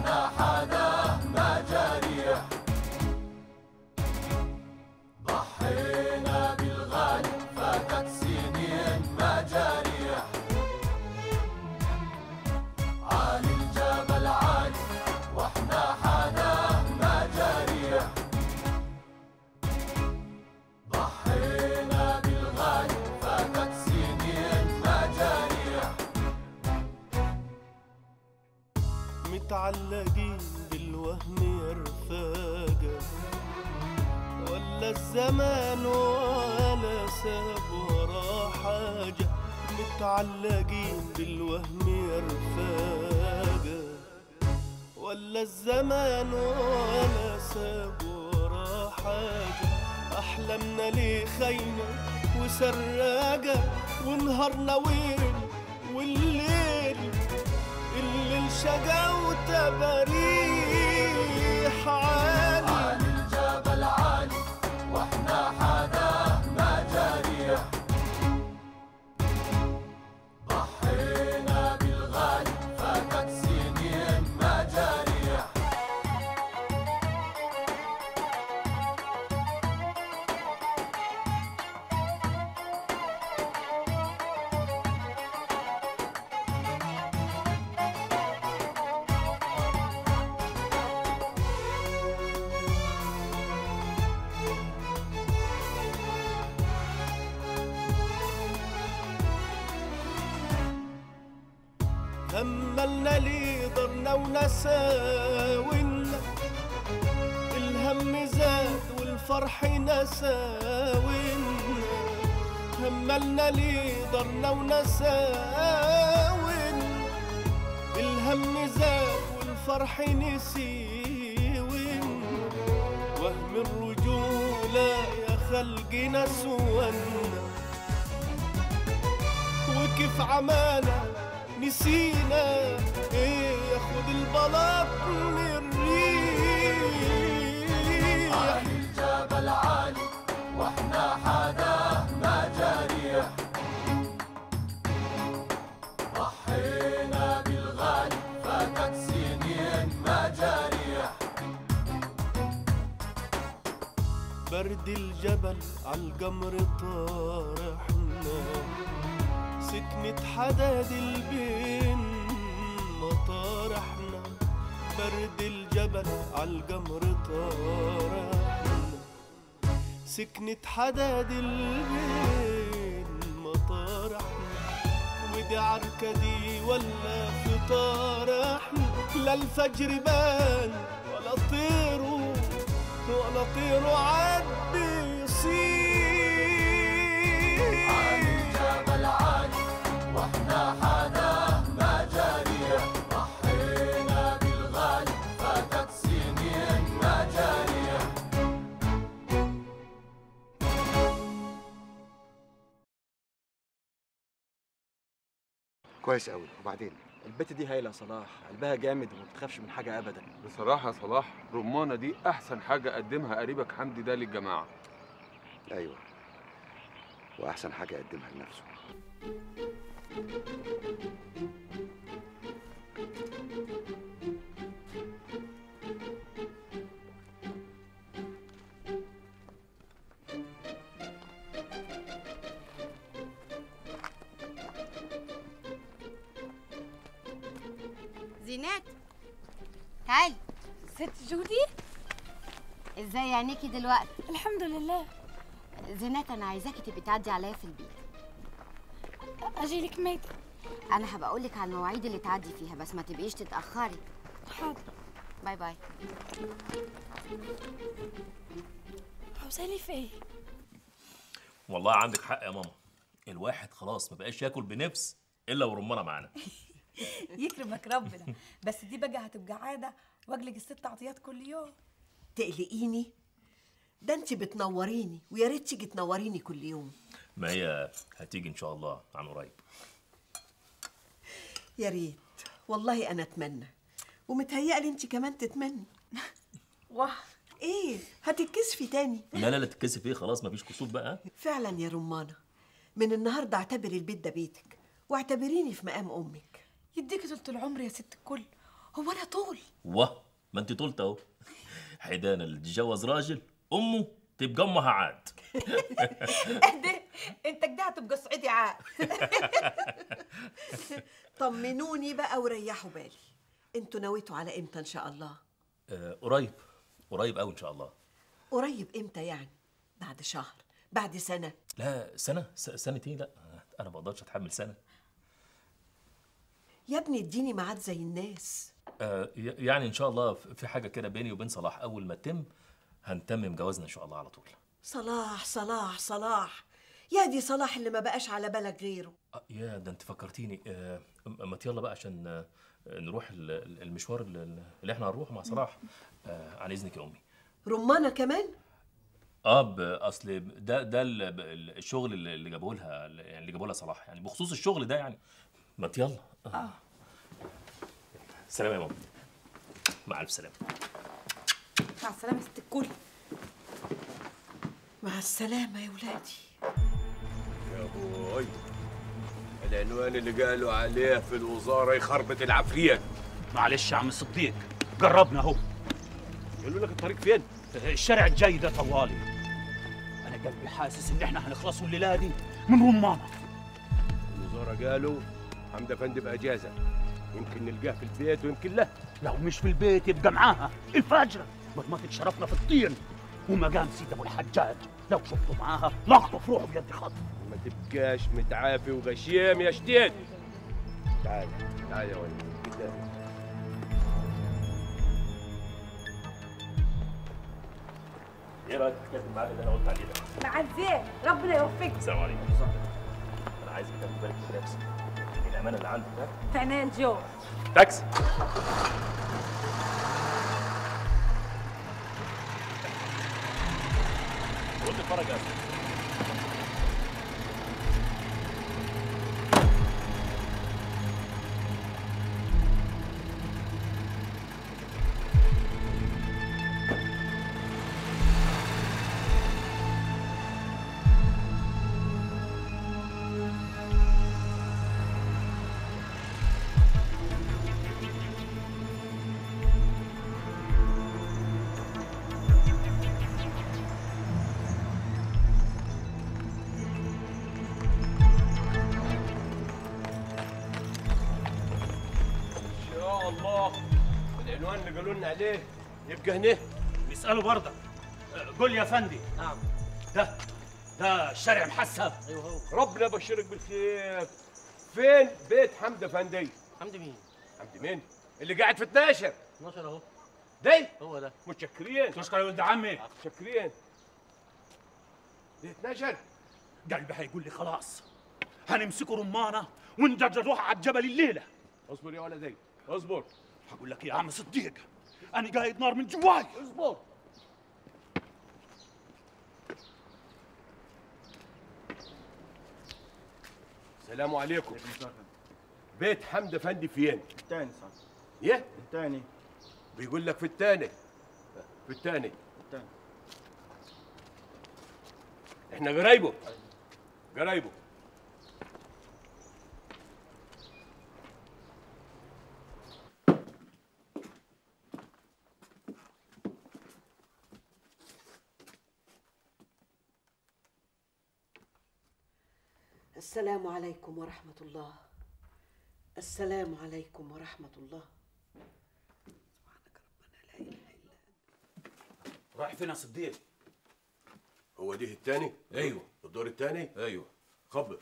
واحنا حدا ما جاريح ضحينا بالغالي فاتت سنين ما جاريح عالي الجبل عالي واحنا حدا ما جاريح ضحينا بالغالي فاتت سنين ما جاريح متعلقين بالوهم يا رفاقة ولا الزمان ولا ساب وراه حاجة متعلقين بالوهم يا رفاقة ولا الزمان ولا ساب وراه حاجة أحلامنا ليه خاينة وسراجة ونهارنا وين والليل الليل شقا وتباريح عالي عالي الجبل عالي واحنا حدا ما جاريح ضحينا بالغالي فاتت سنين ما جاريح هملنا ليه ضرنا ونساونا الهم زاد والفرح نساونا هملنا ليه ضرنا ونساونا الهم زاد والفرح نسيونا وهم الرجولة يا خلقنا سوانا وكيف عمانا نسينا ايه ياخد البلاط من الريح عالي الجبل عالي واحنا حدا ما جاريح ضحينا بالغالي فاتت سنين ما جاريح برد الجبل عالقمر طارحنا سكنة حداد البين مطارحنا برد الجبل عالقمر طارحنا سكنة حداد البين مطارحنا ودي عركة دي ولا فطار احنا لا الفجر بان ولا طيروا ولا طيروا عدي يصيح عالي الجبل عالي واحنا حدا ما جاريح ضحينا بالغالي فاتت سنين ما جاريح كويس قوي وبعدين البت دي هايله يا صلاح قلبها جامد وما بتخافش من حاجه ابدا بصراحة يا صلاح رمانة دي أحسن حاجة قدمها قريبك حمدي ده للجماعة ايوه واحسن حاجه يقدمها لنفسه زينات تعالي ست جودي ازاي عينيكي دلوقتي الحمد لله زينات انا عايزاكي تبقي تعدي عليا في البيت اجيلك ميتة انا هبقى اقول لك على المواعيد اللي تعدي فيها بس ما تبقيش تتاخري حاضر باي باي عاوزاني في ايه والله عندك حق يا ماما الواحد خلاص ما بقاش ياكل بنفس الا ورمانه معانا يكرمك ربنا بس دي بقى هتبقى عاده واجلك الست عطيات كل يوم تقلقيني ده انت بتنوريني ويا ريت تيجي تنوريني كل يوم ما هي هتيجي ان شاء الله عن قريب يا ريت والله انا اتمنى ومتهيألي انت كمان تتمني واه ايه هتتكسفي تاني لا لا لا تتكسف ايه خلاص مفيش كسوف بقى فعلا يا رمانة من النهاردة اعتبري البيت ده بيتك واعتبريني في مقام امك يديكي طولة العمر يا ست الكل هو انا طول واه ما انت طولت اهو حيدان اللي تتجوز راجل امه تبقى امها عاد اهدى انت كده هتبقى صعيدي عاد طمنوني بقى وريحوا بالي انتوا نويتوا على امتى ان شاء الله آه قريب قريب قوي ان شاء الله قريب امتى يعني بعد شهر بعد سنه لا سنه س- سنتين لا انا ما اقدرش اتحمل سنه يا ابني اديني ميعاد زي الناس آه ي- يعني ان شاء الله ف- في حاجه كده بيني وبين صلاح اول ما تتم هنتمم جوازنا ان شاء الله على طول صلاح صلاح صلاح يا دي صلاح اللي ما بقاش على بالك غيره آه يا ده انت فكرتيني آه م- ما يلا بقى عشان آه نروح ال- ال- المشوار اللي اللي احنا هنروحه مع صلاح آه عن اذنك يا امي رمانه كمان اه ب- اصل ده ده ال- ب- ال- الشغل اللي اللي جابوه لها يعني اللي جابوه لها صلاح يعني بخصوص الشغل ده يعني ما يلا اه سلام يا ماما مع الف سلامه مع السلامه يا ست الكل مع السلامه يا ولادي يا بوي العنوان اللي قالوا عليه في الوزارة يخربط العفريت معلش يا عم صديق قربنا اهو قالوا لك الطريق فين؟ الشارع الجاي ده طوالي انا قلبي حاسس ان احنا هنخلصوا الليله دي من رمانه الوزارة قالوا حمد افندي باجازة يمكن نلقاه في البيت ويمكن لا لو مش في البيت يبقى معاها الفجر ما تتشرفنا في الطين ومقام سيد ابو الحجاج لو شفته معاها لخطف روحه بيد خطف ما تبقاش متعافي وغشيم يا شديد تعال تعال يا ولد قدامي ايه رايك في كاتب الميعاد اللي انا قلت عليه ده؟ مع الزين ربنا يوفقك السلام عليكم انا عايزك تاخد بالك من نفسك الامانه اللي عندك ده في عناية جو تاكسي قول لي فرج يا أسطى. ان شاء الله العنوان اللي قالوا لنا عليه يبقى هنا نساله برضه قول يا فندي نعم ده ده الشارع محسب ايوه هو ربنا يبشرك بالخير فين بيت حمد افندي حمدي مين؟ حمد مين اللي قاعد في 12 12 اهو ده هو ده متشكرين تشكر يا ولد عمي متشكرين ده 12 قلبي هيقول لي خلاص هنمسكوا رمانه وندرجوها على الجبل الليله اصبر يا ولدي اصبر هقول لك يا عم صديق انا قايد نار من جواي اصبر السلام عليكم بيت حمد افندي فين؟ الثاني صح يه؟ الثاني بيقول لك في الثاني في الثاني الثاني احنا قرايبه قرايبه السلام عليكم ورحمه الله السلام عليكم ورحمه الله رايح فين يا صديق هو دي الثاني؟ ايوه الدور الثاني؟ ايوه خبر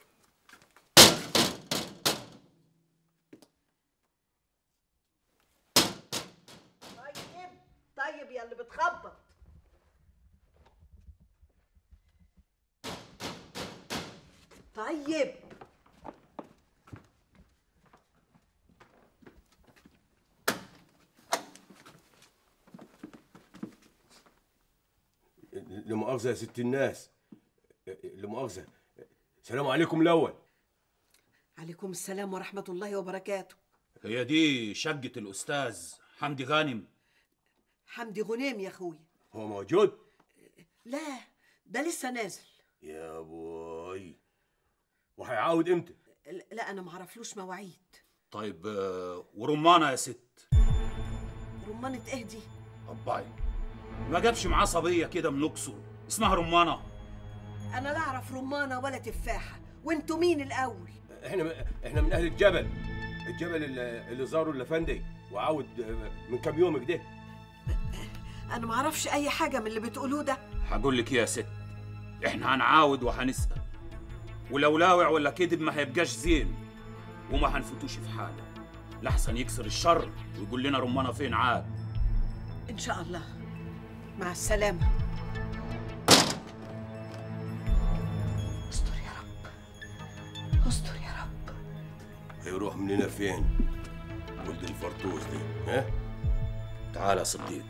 طيب طيب يا اللي بتخبط طيب لمؤاخذة يا ست الناس لمؤاخذة السلام عليكم الأول عليكم السلام ورحمه الله وبركاته هي دي شقة الأستاذ حمدي غانم حمدي غنيم يا اخويا هو موجود؟ لا ده لسه نازل يا بوي وهيعاود امتى؟ لا انا معرفلوش مواعيد طيب آه، ورمانة يا ست رمانة اهدي طبعي ما جابش معاه صبيه كده من الاقصر اسمها رمانه انا لا اعرف رمانة ولا تفاحة وانتوا مين الاول احنا احنا من اهل الجبل الجبل اللي, اللي زاره الافندي وعاود من كام يوم كده انا ما اعرفش اي حاجة من اللي بتقولوه ده هقول لك إيه يا ست احنا هنعاود وهنسال ولو لاوع ولا كذب ما هيبقاش زين وما هنفوتوش في حاله لحسن يكسر الشر ويقول لنا رمانه فين عاد ان شاء الله مع السلامة استر يا رب استر يا رب هيروح مننا فين ولد الفرطوس دي ها تعال يا صديق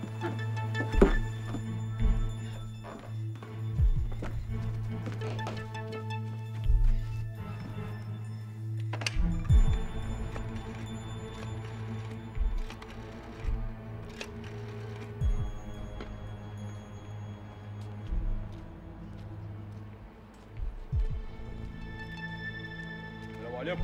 السلام عليكم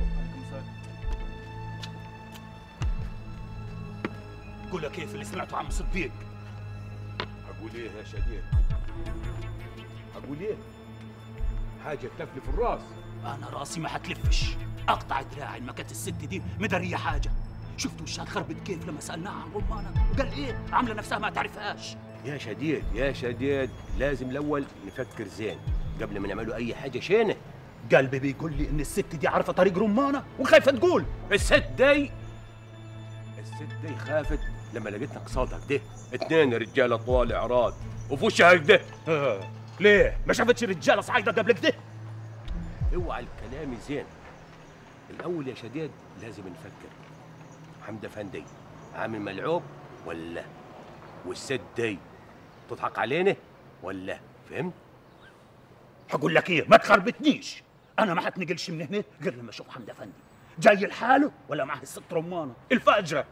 قول لك كيف اللي سمعته عم صديق اقول ايه يا شديد اقول ايه حاجه تلفلف الراس انا راسي ما هتلفش اقطع دراعي ما كانت الست دي مدريه حاجه شفتوا وشها خربت كيف لما سالناها عن رمانه قال ايه عامله نفسها ما تعرفهاش يا شديد يا شديد لازم الاول نفكر زين قبل ما نعملوا اي حاجه شينه قلبي بيقول لي ان الست دي عارفه طريق رمانه وخايفه تقول الست دي الست دي خافت لما لقيتنا قصادها كده اتنين رجاله طوال اعراض وفي وشها كده ليه ما شافتش رجاله صعيده قبل كده اوعى الكلام زين الاول يا شديد لازم نفكر حمد افندي عامل ملعوب ولا والست دي تضحك علينا ولا فهمت هقول لك ايه ما تخربتنيش انا ما هتنقلش من هنا غير لما اشوف حمد افندي جاي لحاله ولا معاه الست رمانه الفجره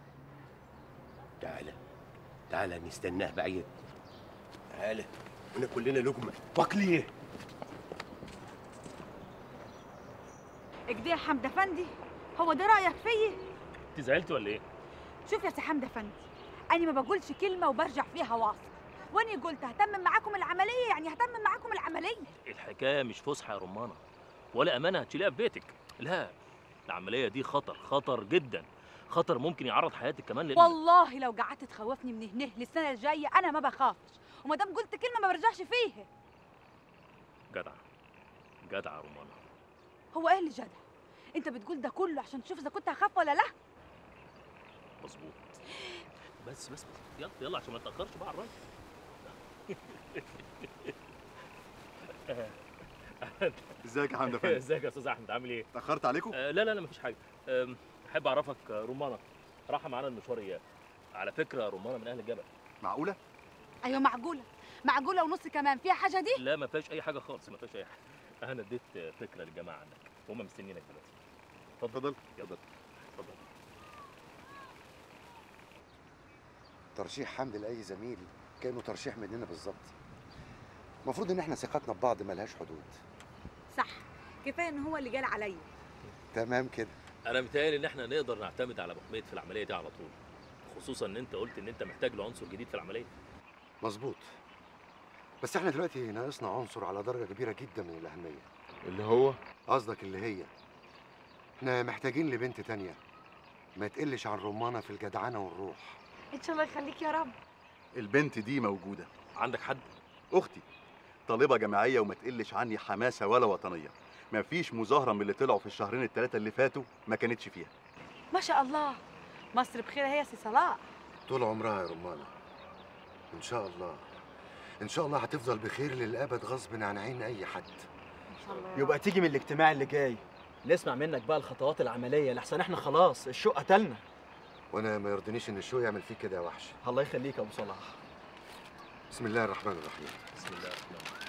تعال تعال نستناه بعيد تعال وناكل لنا لقمه واكليه اجدي يا حمد افندي هو ده رايك فيا انت زعلت ولا ايه؟ شوف يا سي حمد افندي انا ما بقولش كلمه وبرجع فيها واثق واني قلت هتمم معاكم العمليه يعني هتمم معاكم العمليه الحكايه مش فسحه يا رمانه ولا امانه هتشيليها في بيتك لا العمليه دي خطر خطر جدا خطر ممكن يعرض حياتك كمان لل والله لو قعدت تخوفني من هنا للسنه الجايه انا ما بخافش وما دام قلت كلمه ما برجعش فيها جدع جدع يا رمانه هو ايه اللي جدع انت بتقول ده كله عشان تشوف اذا كنت هخاف ولا لا مظبوط بس بس بس يلا يلا عشان ما نتاخرش بقى على الراجل ازيك يا حمد افندي ازيك يا استاذ احمد عامل ايه؟ اتاخرت عليكم آه لا لا لا مفيش حاجه آم، احب اعرفك آه، رمانه راحه معانا المشوار اياه على فكره رمانه من اهل الجبل معقوله ايوه معقوله معقوله ونص كمان فيها حاجه دي لا ما فيهاش اي حاجه خالص ما فيهاش اي حاجه انا اديت آه، فكره للجماعه عندك وهم مستنيينك دلوقتي اتفضل اتفضل اتفضل ترشيح حمد لاي زميل كانه ترشيح مننا بالظبط المفروض ان احنا ثقتنا ببعض ملهاش حدود صح كفايه ان هو اللي جال عليا تمام كده انا متهيألي ان احنا نقدر نعتمد على ابو حميد في العمليه دي على طول خصوصا ان انت قلت ان انت محتاج لعنصر جديد في العمليه مظبوط بس احنا دلوقتي ناقصنا عنصر على درجه كبيره جدا من الاهميه اللي هو قصدك اللي هي احنا محتاجين لبنت تانية ما تقلش عن رمانة في الجدعنة والروح ان شاء الله يخليك يا رب البنت دي موجوده عندك حد اختي طالبه جامعيه وما تقلش عني حماسه ولا وطنيه مفيش مظاهره من اللي طلعوا في الشهرين الثلاثه اللي فاتوا ما كانتش فيها ما شاء الله مصر بخير هي يا سي صلاح طول عمرها يا رمانة ان شاء الله ان شاء الله هتفضل بخير للابد غصب عن عين اي حد ان شاء الله يا يبقى تيجي من الاجتماع اللي جاي نسمع منك بقى الخطوات العمليه لحسن احنا خلاص الشوق قتلنا وانا ما يرضنيش ان الشو يعمل فيك كده يا وحش الله يخليك يا ابو صلاح بسم الله الرحمن الرحيم بسم الله الرحمن الرحيم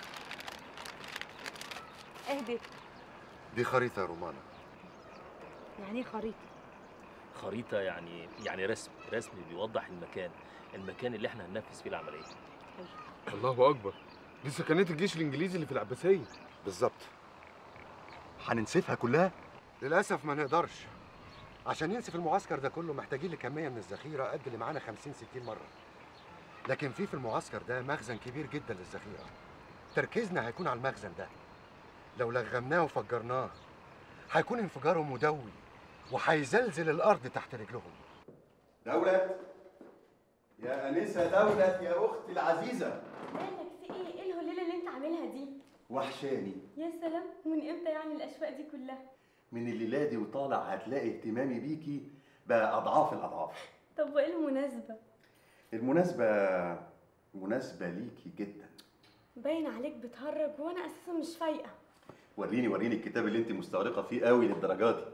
اهدي دي خريطة يا رمانة يعني ايه خريطه خريطه يعني يعني رسم رسم بيوضح المكان المكان اللي احنا هننفذ فيه العمليه الله اكبر دي سكنات الجيش الانجليزي اللي في العباسيه بالظبط هننسفها كلها للاسف ما نقدرش عشان ينسف المعسكر ده كله محتاجين لكميه من الذخيره قد اللي معانا 50 60 مره لكن في في المعسكر ده مخزن كبير جدا للذخيره تركيزنا هيكون على المخزن ده لو لغمناه وفجرناه هيكون انفجاره مدوي وهيزلزل الارض تحت رجلهم دولت يا انسه دولت يا اختي العزيزه مالك في ايه؟ ايه الهليله اللي انت عاملها دي؟ وحشاني يا سلام من امتى يعني الاشواق دي كلها؟ من الليله دي وطالع هتلاقي اهتمامي بيكي بقى اضعاف الاضعاف طب وايه المناسبه؟ المناسبه مناسبه ليكي جدا باين عليك بتهرج وانا اساسا مش فايقه وريني وريني الكتاب اللي انت مستغرقه فيه قوي للدرجه دي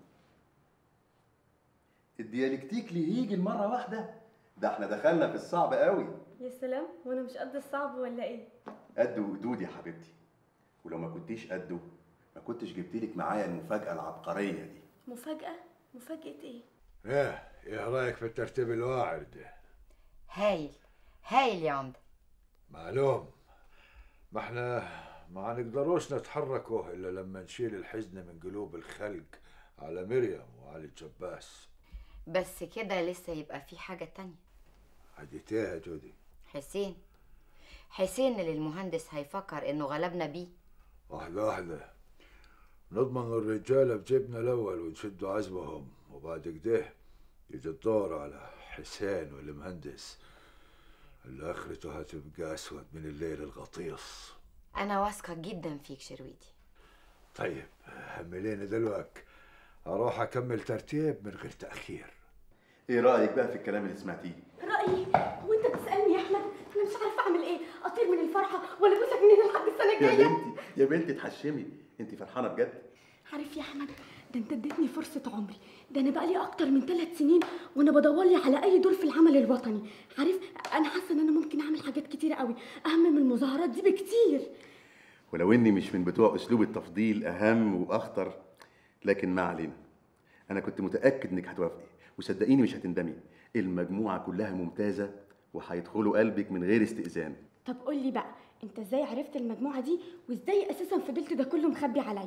الديالكتيك اللي يجي المره واحده ده احنا دخلنا في الصعب قوي يا سلام وانا مش قد الصعب ولا ايه؟ قد وقدود يا حبيبتي ولو ما كنتيش قده ما كنتش جبتلك معايا المفاجاه العبقريه دي مفاجاه؟ مفاجاه ايه؟ ايه ايه رايك في الترتيب الواعر ده هايل هايل يا عمده معلوم ما احنا ما نقدروش نتحركوا الا لما نشيل الحزن من قلوب الخلق على مريم وعلى الجباس بس كده لسه يبقى في حاجه تانية عديتيها يا جودي حسين حسين اللي المهندس هيفكر انه غلبنا بيه واحدة واحدة نضمن الرجالة بجيبنا الأول ونشدوا عزمهم وبعد كده يجي الدور على حسين والمهندس اللي آخرته هتبقى أسود من الليل الغطيس انا واثقه جدا فيك شرويدي طيب همليني دلوقتي أروح أكمل ترتيب من غير تأخير ايه رايك بقى في الكلام اللي سمعتيه رايي وانت بتسالني يا احمد انا مش عارفه اعمل ايه اطير من الفرحه ولا ابوسك من هنا لحد السنه يا الجايه بنتي يا بنتي اتحشمي انت فرحانه بجد عارف يا احمد ده انت اديتني فرصه عمري ده انا بقالي اكتر من ثلاث سنين وانا بدور لي على اي دور في العمل الوطني عارف انا حاسه ان انا ممكن اعمل حاجات كتيره قوي اهم من المظاهرات دي بكتير ولو اني مش من بتوع اسلوب التفضيل اهم واخطر لكن ما علينا انا كنت متاكد انك هتوافقي وصدقيني مش هتندمي المجموعه كلها ممتازه وهيدخلوا قلبك من غير استئذان طب قول لي بقى انت ازاي عرفت المجموعه دي وازاي اساسا فضلت ده كله مخبي عليا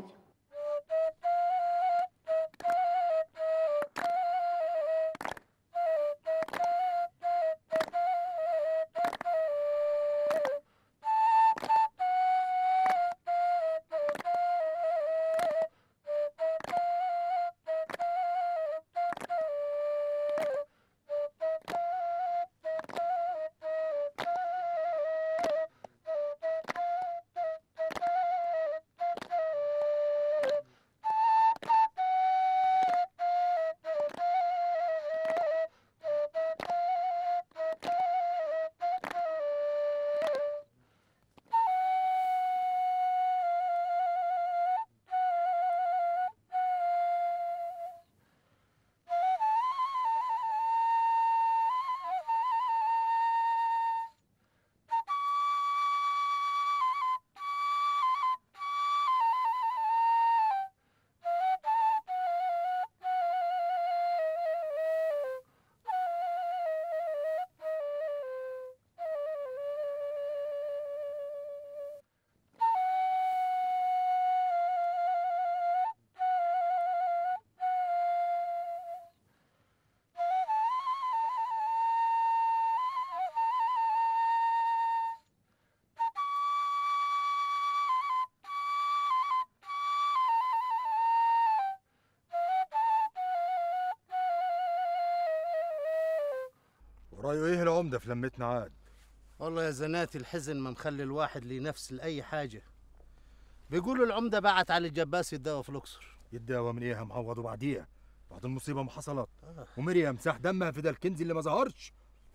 ورايه ايه العمده في لمتنا عاد والله يا زناتي الحزن ما مخلي الواحد لنفس لأي حاجة بيقولوا العمدة بعت علي الجباس يتداوى في الأقصر يتداوى من ايه يا معوض وبعديها بعد المصيبه ما حصلت ومريم ساح دمها في ده الكنز اللي ما ظهرش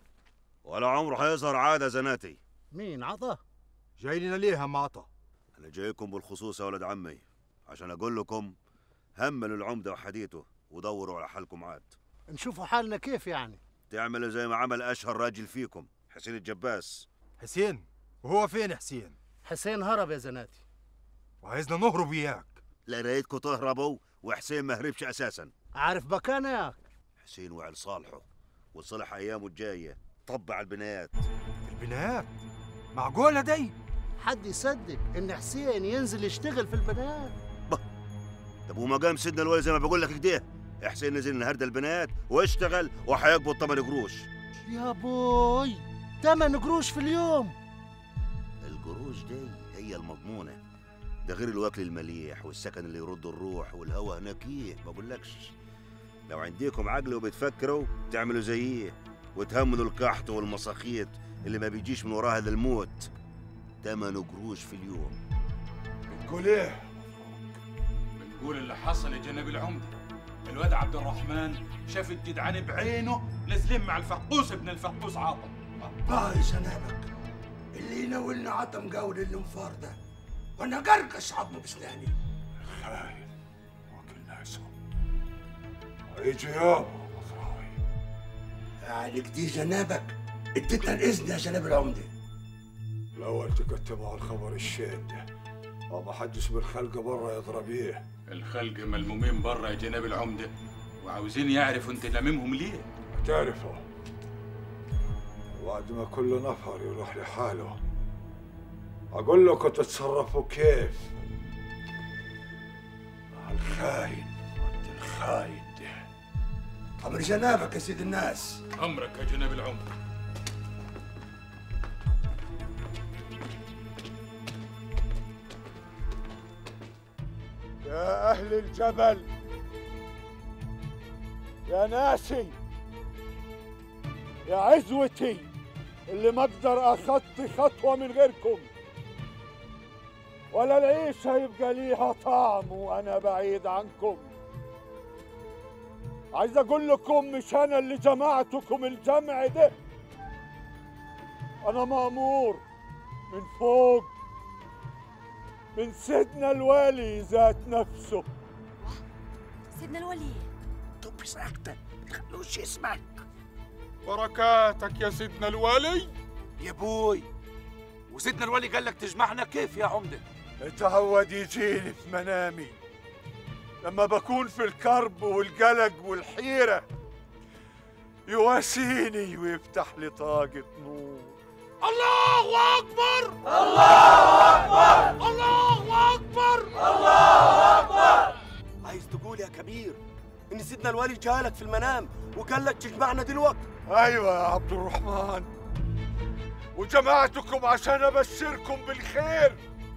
ولا عمره هيظهر عادة زناتي مين عطا جاي لنا ليه يا معطى أنا جايكم بالخصوص يا ولد عمي عشان أقول لكم هملوا العمدة وحديته ودوروا على حالكم عاد نشوفوا حالنا كيف يعني تعملوا زي ما عمل أشهر راجل فيكم حسين الجباس حسين وهو فين حسين حسين هرب يا زناتي وعايزنا نهرب وياك لا ريتكم تهربوا وحسين ما هربش أساسا عارف بكانة ياك حسين وعل صالحه وصلح أيامه الجاية طبع البنايات البنايات معقولة دي حد يصدق إن حسين ينزل يشتغل في البنات طب وما قام سيدنا الولي زي ما بقول لك كده حسين نزل النهارده البنات واشتغل وهيقبض 8 قروش يا بوي تمن قروش في اليوم القروش دي هي المضمونة ده غير الوكل المليح والسكن اللي يرد الروح والهوا نقيه ما بقولكش لو عنديكم عقل وبتفكروا تعملوا زيه وتهملوا القحط والمساخيط اللي ما بيجيش من وراها الا الموت تمن قروش في اليوم بتقول ايه؟ بنقول اللي حصل يا جناب العمدة الواد عبد الرحمن شاف الجدعان بعينه نازلين مع الفقوس ابن الفقوس عاطم باي سنابك اللي يناولنا عطم قول الانفار ده وانا قرقش عظمه بسناني خاين وكل ناسه هيجي يوم عليك دي جنابك اديتنا الاذن يا جناب العمده الاول تكتبوا على الخبر الشين ده وما حدش بالخلق برا يضرب ايه الخلق ملمومين برا يا جناب العمدة وعاوزين يعرفوا انت لاممهم ليه تعرفوا بعد ما كل نفر يروح لحاله اقول لكم تتصرفوا كيف مع الخاين وانت الخاين ده امر جنابك يا سيد الناس امرك يا جناب العمدة يا أهل الجبل يا ناسي يا عزوتي اللي ما اقدر اخطي خطوة من غيركم ولا العيشة يبقى ليها طعم وانا بعيد عنكم عايز اقول لكم مش انا اللي جمعتكم الجمع ده انا مأمور من فوق من سيدنا الوالي ذات نفسه سيدنا الولي طب ساكتة تخلوش يسمعك بركاتك يا سيدنا الوالي يا بوي وسيدنا الولي قال لك تجمعنا كيف يا عمده اتعود يجيني في منامي لما بكون في الكرب والقلق والحيرة يواسيني ويفتح لي طاقة نور الله اكبر الله اكبر الله اكبر الله اكبر عايز تقول يا كبير ان سيدنا الولي جالك في المنام وقال لك تجمعنا دلوقتي ايوه يا عبد الرحمن وجمعتكم عشان ابشركم بالخير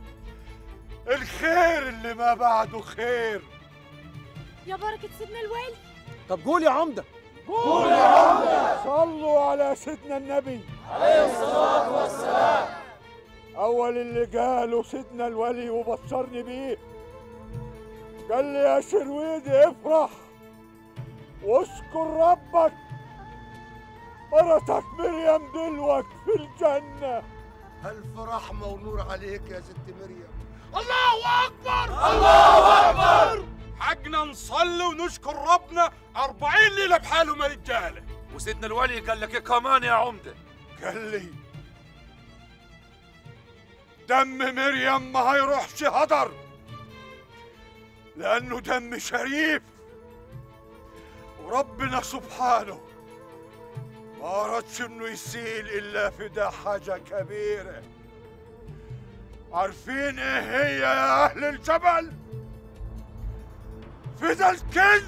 الخير اللي ما بعده خير يا بركة سيدنا الوالي طب قول يا عمدة قول يا عمدة صلوا على سيدنا النبي عليه الصلاة والسلام أول اللي قاله سيدنا الولي وبشرني بيه قال لي يا شرويدي افرح واشكر ربك مرتك مريم دلوك في الجنة ألف رحمة ونور عليك يا ست مريم الله اكبر الله أكبر. حقنا نصلي ونشكر ربنا أربعين ليلة بحالهم يا رجالة وسيدنا الولي قال لك ايه كمان يا عمده قال لي دم مريم ما هيروحش هدر لأنه دم شريف وربنا سبحانه ما أردش إنه يسيل إلا فدا حاجة كبيرة عارفين إيه هي يا أهل الجبل؟ فدا الكنز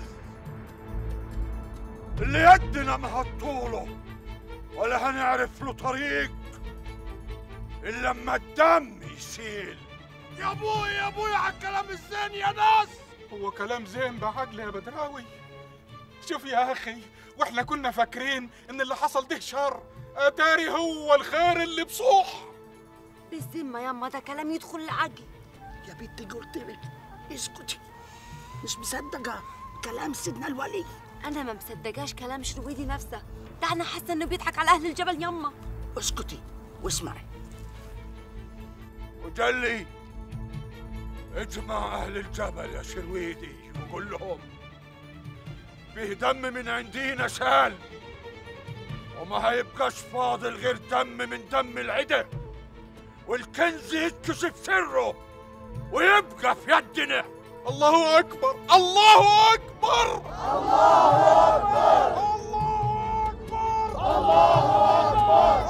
اللي يدنا ما هتطوله ولا هنعرف له طريق إلا لما الدم يسيل يا ابوي يا ابوي على الكلام الزين يا ناس هو كلام زين بعقل يا بدراوي شوف يا اخي واحنا كنا فاكرين ان اللي حصل ده شر اتاري هو الخير اللي بصوح بالذمة ياما ده كلام يدخل العقل يا بنتي قلت لك اسكتي مش مصدقة كلام سيدنا الولي أنا ما مصدقاش كلام شرويدي نفسه ده أنا حاسة إنه بيضحك على أهل الجبل ياما اسكتي واسمعي وجلي اجمع أهل الجبل يا شرويدي وقول لهم فيه دم من عندينا سال وما هيبقاش فاضل غير دم من دم العدا والكنز يتكشف سره ويبقى في يدنا الله اكبر الله اكبر الله أكبر الله اكبر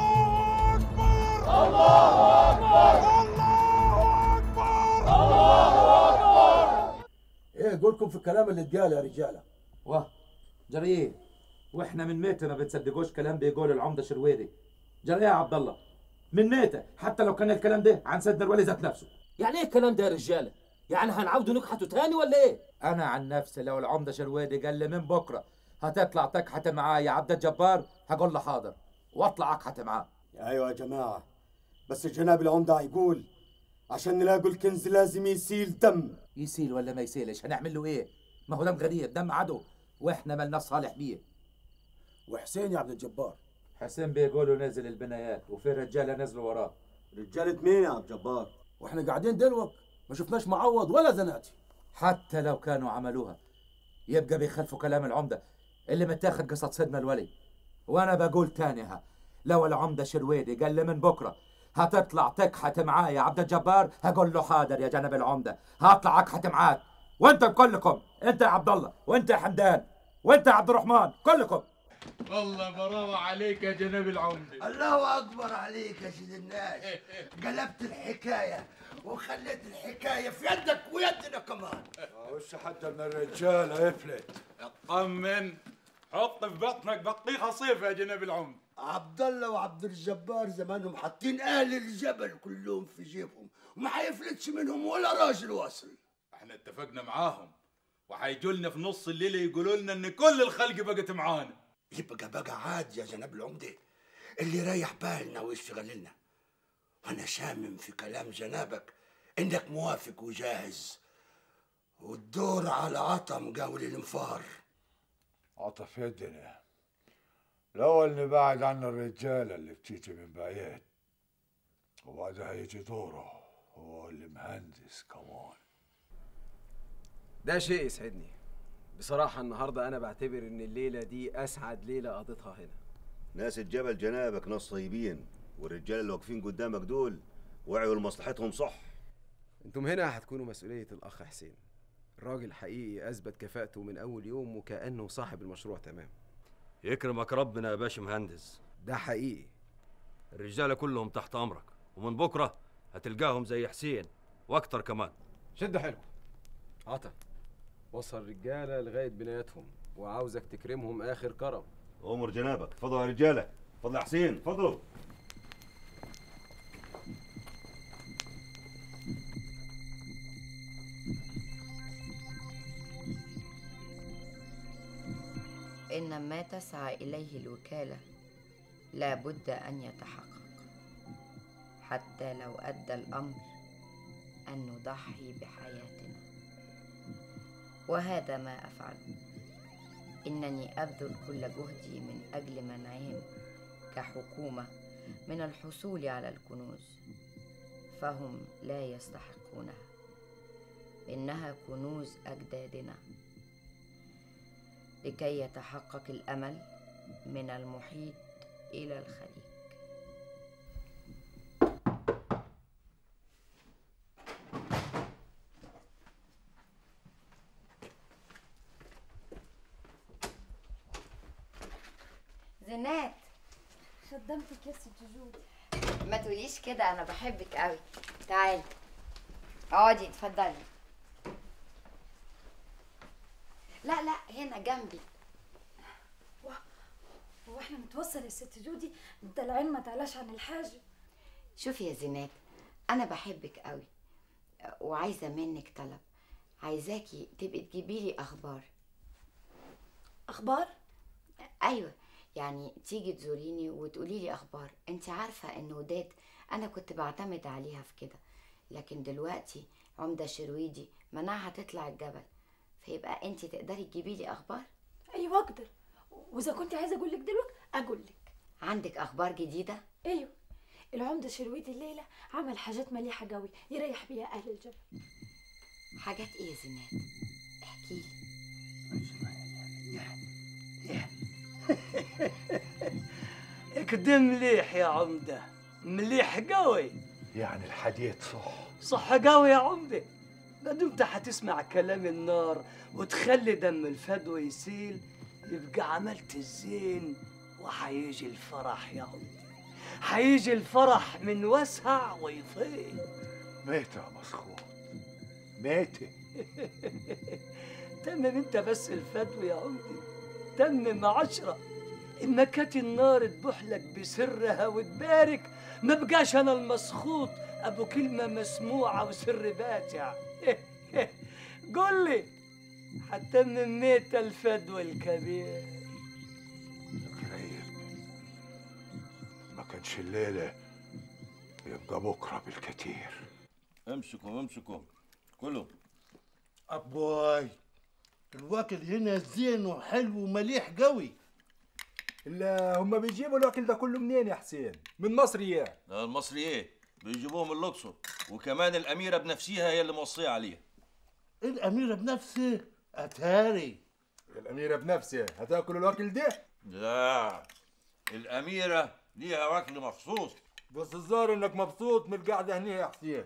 الله اكبر ايه قولكم في الكلام اللي اتقال يا رجاله جري ايه واحنا من متى ما بتصدقوش كلام بيقول العمده شرويري جري ايه يا عبد الله من متى حتى لو كان الكلام ده عن سيدنا الولي ذات نفسه يعني ايه الكلام ده يا رجاله يعني هنعاودوا نكحته تاني ولا ايه انا عن نفسي لو العمده شرويدي قال لي من بكره هتطلع تكحت معاه يا عبد الجبار هقول له حاضر واطلع اكحت معاه ايوه يا جماعه بس جناب العمده هيقول عشان نلاقوا الكنز لازم يسيل دم يسيل ولا ما يسيلش هنعمل له ايه ما هو دم غريب دم عدو واحنا مالناش صالح بيه وحسين يا عبد الجبار حسين بيقولوا نزل البنايات وفي رجاله نزلوا وراه رجالة مين يا عبد الجبار واحنا قاعدين دلوقتي ما شفناش معوض ولا زناتي حتى لو كانوا عملوها يبقى بيخالفوا كلام العمده اللي متاخد قصة سيدنا الولي وانا بقول تانيها لو العمده شرويدي قال لي من بكره هتطلع تكحت معايا يا عبد الجبار هقول له حاضر يا جناب العمده هطلع اكحت معاك وانتم كلكم انت يا عبد الله وانت يا حمدان وانت يا عبد الرحمن كلكم والله براوة عليك يا جناب العمدة الله اكبر عليك يا سيد الناس قلبت الحكايه وخليت الحكايه في يدك ويدنا كمان وش حتى من الرجال يفلت اطمن حط في بطنك بطيخة صيف يا جناب العمدة عبد الله وعبد الجبار زمانهم حاطين اهل الجبل كلهم في جيبهم وما حيفلتش منهم ولا راجل واصل احنا اتفقنا معاهم وحيجوا لنا في نص الليل يقولوا لنا ان كل الخلق بقت معانا يبقى بقى عاد يا جناب العمده اللي يريح بالنا ويشتغل لنا وانا شامم في كلام جنابك انك موافق وجاهز والدور على عطا مقاول الانفار عطف يدنا الأول نبعد عن الرجالة اللي بتيجي من بعيد وبعدها يجي دوره هو اللي مهندس كمان ده شيء يسعدني بصراحة النهاردة أنا بعتبر إن الليلة دي أسعد ليلة قضيتها هنا ناس الجبل جنابك ناس طيبين والرجال اللي واقفين قدامك دول وعيوا لمصلحتهم صح انتم هنا هتكونوا مسؤولية الأخ حسين راجل حقيقي أثبت كفاءته من أول يوم وكأنه صاحب المشروع تمام يكرمك ربنا يا باشا مهندس ده حقيقي الرجاله كلهم تحت امرك ومن بكره هتلقاهم زي حسين واكتر كمان شد حلو عطا وصل الرجالة لغاية بناياتهم وعاوزك تكرمهم آخر كرم امر جنابك اتفضلوا يا رجاله اتفضل يا حسين اتفضلوا إن ما تسعى إليه الوكالة لا بد أن يتحقق حتى لو أدى الأمر أن نضحي بحياتنا وهذا ما أفعله إنني أبذل كل جهدي من أجل منعهم كحكومة من الحصول على الكنوز فهم لا يستحقونها إنها كنوز أجدادنا لكي يتحقق الامل من المحيط الى الخليج زينات خدمتك يا ست جوجود ما تقوليش كده انا بحبك قوي تعالي اقعدي اتفضلي لا لا هنا جنبي هو احنا متوصل يا ست جودي ده العين ما تعلاش عن الحاجب شوفي يا زينات انا بحبك قوي وعايزه منك طلب عايزاكي تبقي تجيبي لي اخبار اخبار ايوه يعني تيجي تزوريني وتقولي لي اخبار انت عارفه ان وداد انا كنت بعتمد عليها في كده لكن دلوقتي عمده شرويدي منعها تطلع الجبل فيبقى انت تقدري تجيبي لي اخبار ايوه اقدر واذا كنت عايزه اقول لك دلوقتي اقول لك عندك اخبار جديده ايوه العمده شرويدي الليله عمل حاجات مليحه قوي يريح بيها اهل الجبل حاجات ايه يا زينات احكي لي كده مليح يا عمدة مليح قوي يعني الحديث صح صح قوي يا عمدة ما دمت حتسمع كلام النار وتخلي دم الفدوى يسيل يبقى عملت الزين وحيجي الفرح يا عمدة حيجي الفرح من وسع ويفيض ميتة يا مسخوط ميتة تمم انت بس الفدوى يا عمدة هتتمم عشرة إما كانت النار تبوحلك بسرها وتبارك ما بقاش أنا المسخوط أبو كلمة مسموعة وسر باتع قول لي هتتمم ميت الفدوى الكبير ما كانش الليلة يبقى بكرة بالكتير امسكوا امسكوا كله أبواي الواكل هنا زين وحلو ومليح قوي لا هما بيجيبوا الاكل ده كله منين يا حسين من مصر اياه ده المصري ايه بيجيبوه من الاقصر وكمان الاميره بنفسها هي اللي موصيه عليه الأميرة بنفسه أتاري الأميرة بنفسها هتاكل الأكل ده؟ لا الاميره ليها اكل مخصوص بس الظاهر انك مبسوط من القعدة هنا يا حسين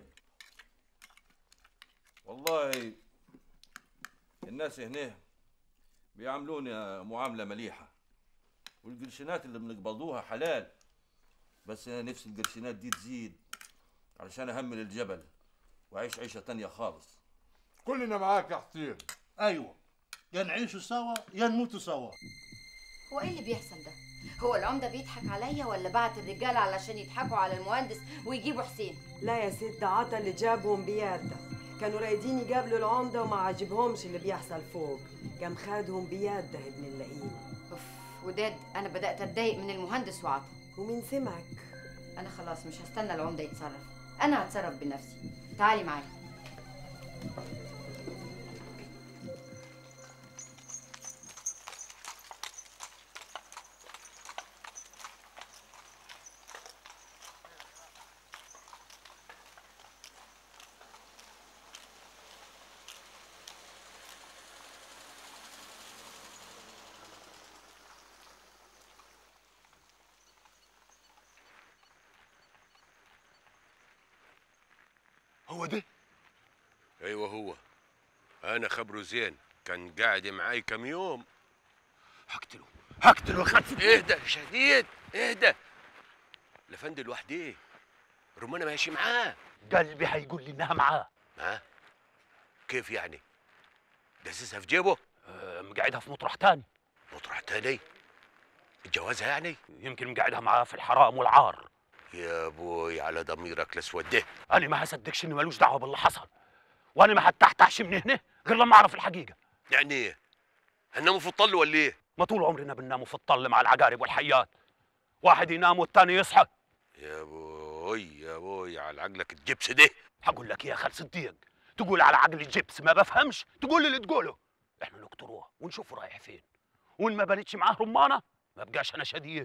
والله الناس هنا بيعاملوني معامله مليحه والقرشينات اللي بنقبضوها حلال بس انا نفسي القرشينات دي تزيد علشان اهمل الجبل واعيش عيشه تانية خالص كلنا معاك يا حسين أيوة يا نعيشوا سوا يا نموتوا سوا هو ايه اللي بيحصل ده هو العمده بيضحك عليا ولا بعت الرجاله علشان يضحكوا على المهندس ويجيبوا حسين لا يا ست عطا اللي جابهم بيادة كانوا رايدين يقابلوا العمدة وما عجبهمش اللي بيحصل فوق قام خادهم بيادة ابن اللئيم اوف وداد انا بدات اتضايق من المهندس وعطا ومين سمعك انا خلاص مش هستنى العمده يتصرف انا هتصرف بنفسي تعالي معايا هو ده ايوه هو انا خبره زين كان قاعد معاي كم يوم هقتله هقتله خف اهدى شديد اهدى الافندي لوحده رمانة ماشي معاه قلبي هيقول لي انها معاه ها كيف يعني دسسها في جيبه مقعدها في مطرح تاني مطرح تاني اتجوزها يعني يمكن مقعدها معاه في الحرام والعار يا ابوي على ضميرك الاسود ده انا ما هصدقش انه ملوش دعوه باللي حصل وانا ما هتحتحش من هنا غير لما اعرف الحقيقه يعني ايه هنناموا في الطل ولا ايه ما طول عمرنا بنناموا في الطل مع العقارب والحيات واحد ينام والتاني يصحى يا ابوي يا ابوي على عقلك الجبس ده هقول لك يا خال صديق تقول على عقل الجبس ما بفهمش تقول اللي تقوله احنا نقطروه ونشوف رايح فين وان ما بلتش معاه رمانه ما بقاش انا شديد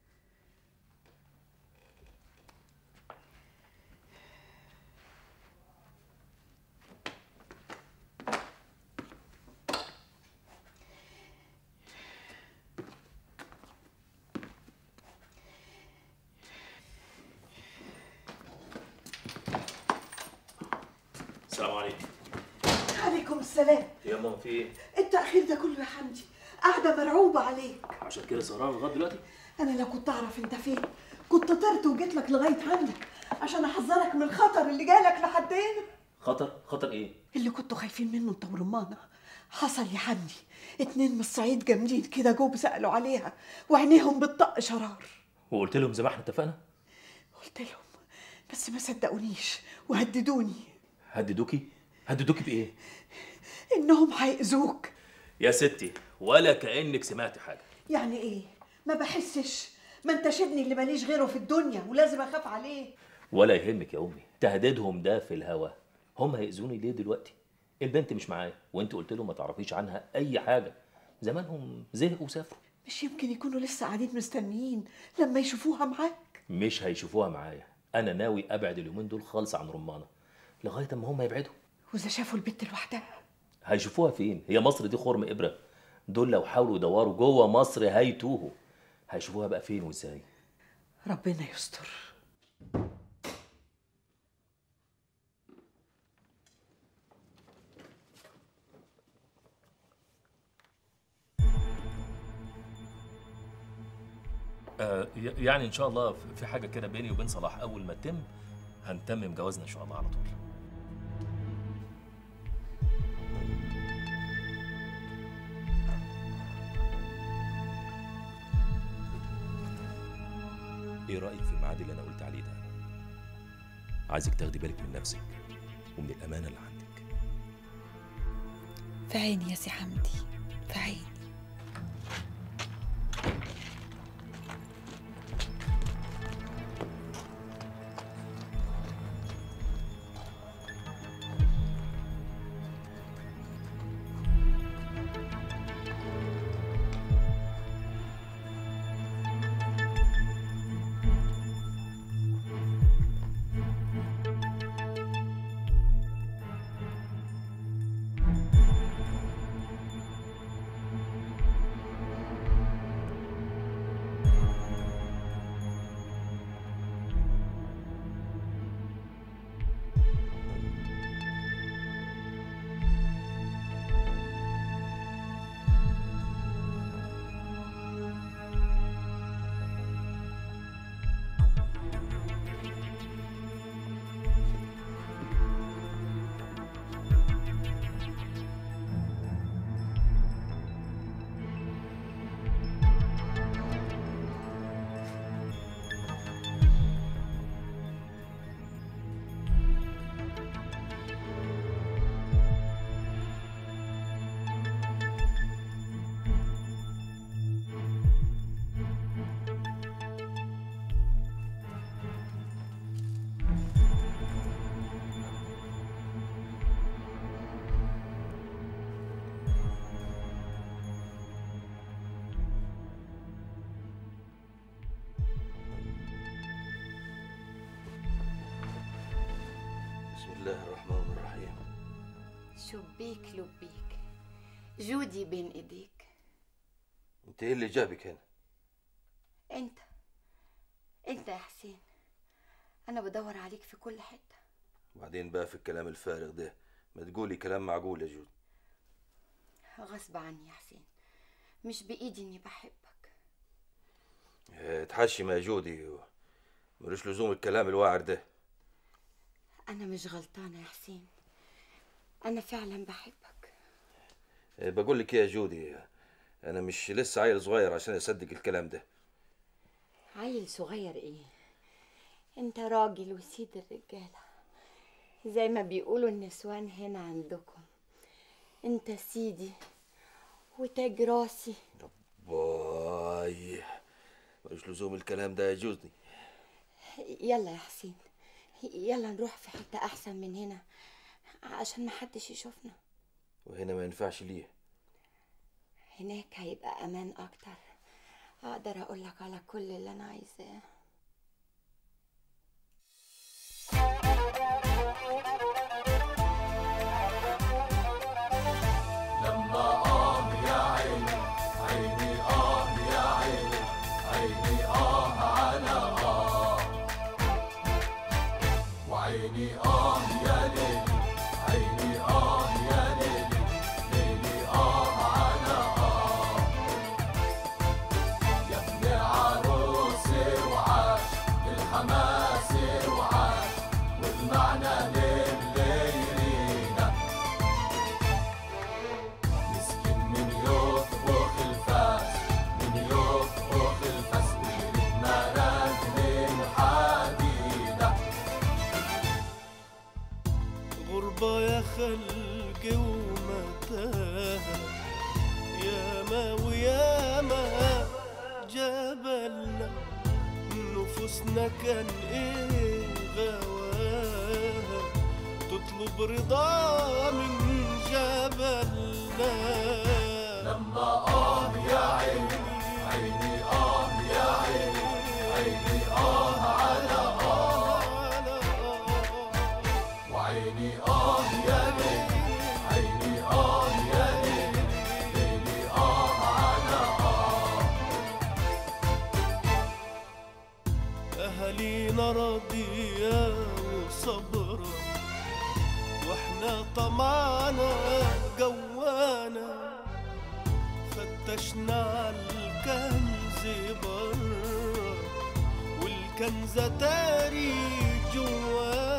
السلام عليكم عليكم السلام يا ماما في ايه؟ التأخير ده كله يا حمدي قاعدة مرعوبة عليك عشان كده سهران لغايه دلوقتي أنا لو كنت أعرف أنت فين كنت طرت وجيت لك لغاية عندك عشان أحذرك من الخطر اللي جالك لحد هنا خطر خطر ايه؟ اللي كنتوا خايفين منه أنت ورمانة حصل يا حمدي اتنين من الصعيد جامدين كده جوب سألوا عليها وعينيهم بتطق شرار وقلت لهم زي ما احنا اتفقنا قلت لهم بس ما صدقونيش وهددوني هددوكي؟ هددوكي بايه؟ إنهم هيأذوك يا ستي ولا كانك سمعت حاجه يعني إيه؟ ما بحسش ما انتش ابني اللي ماليش غيره في الدنيا ولازم أخاف عليه ولا يهمك يا امي تهديدهم ده في الهوا هم هيأذوني ليه دلوقتي؟ البنت مش معايا وانت قلت لهم ما تعرفيش عنها اي حاجه زمانهم زهقوا وسافروا مش يمكن يكونوا لسه قاعدين مستنيين لما يشوفوها معاك مش هيشوفوها معايا انا ناوي ابعد اليومين دول خالص عن رمانه لغايه اما هم يبعدوا وإذا شافوا البت لوحدها هيشوفوها فين هي مصر دي خرم ابره دول لو حاولوا يدوروا جوه مصر هيتوهوا هيشوفوها بقى فين وازاي ربنا يستر آه ي- يعني ان شاء الله في حاجه كده بيني وبين صلاح اول ما تتم هنتمم جوازنا ان شاء الله على طول ايه رايك في الميعاد اللي انا قلت عليه ده عايزك تاخدي بالك من نفسك ومن الامانه اللي عندك في عيني يا سي حمدي في عيني بسم الله الرحمن الرحيم شبيك لبيك جودي بين ايديك انت ايه اللي جابك هنا انت انت يا حسين انا بدور عليك في كل حته وبعدين بقى في الكلام الفارغ ده ما تقولي كلام معقول يا جود غصب عني يا حسين مش بايدي اني بحبك اه، اتحشم يا جودي و- ملوش لزوم الكلام الواعر ده انا مش غلطانه يا حسين انا فعلا بحبك اه، بقول لك ايه يا جودي انا مش لسه عيل صغير عشان اصدق الكلام ده عيل صغير ايه انت راجل وسيد الرجاله زي ما بيقولوا النسوان هنا عندكم انت سيدي وتاج راسي باي ملوش لزوم الكلام ده يا جوزني يلا يا حسين يلا نروح في حته احسن من هنا عشان محدش يشوفنا وهنا ما ينفعش ليه هناك هيبقى امان اكتر اقدر اقولك على كل اللي انا عايزاه لما آه يا عيني عيني آه يا عيني عيني آه على آه وعيني آه يا ليلي عيني آه يا ليلي ليلي آه على آه يا ابن عروسي وعاش الحماس وعاش والمعنى لليلينا مسكين من يطبخ الفاس من يطبخ الفاس ويريد مراد من حديدة غربة يا خلق ومتاهة ياما وياما جبلنا نفوسنا كان ايه غواها تطلب رضا من جبلنا لما آه يا عيني عيني آه يا عيني عيني آه على آه وعيني آه يا ليلي عيني آه يا ليلي ليلي آه على آه أهالينا راضية وصبرة واحنا طمعنا جوانا فتشنا عالكنز برا والكنزة تاري جوانا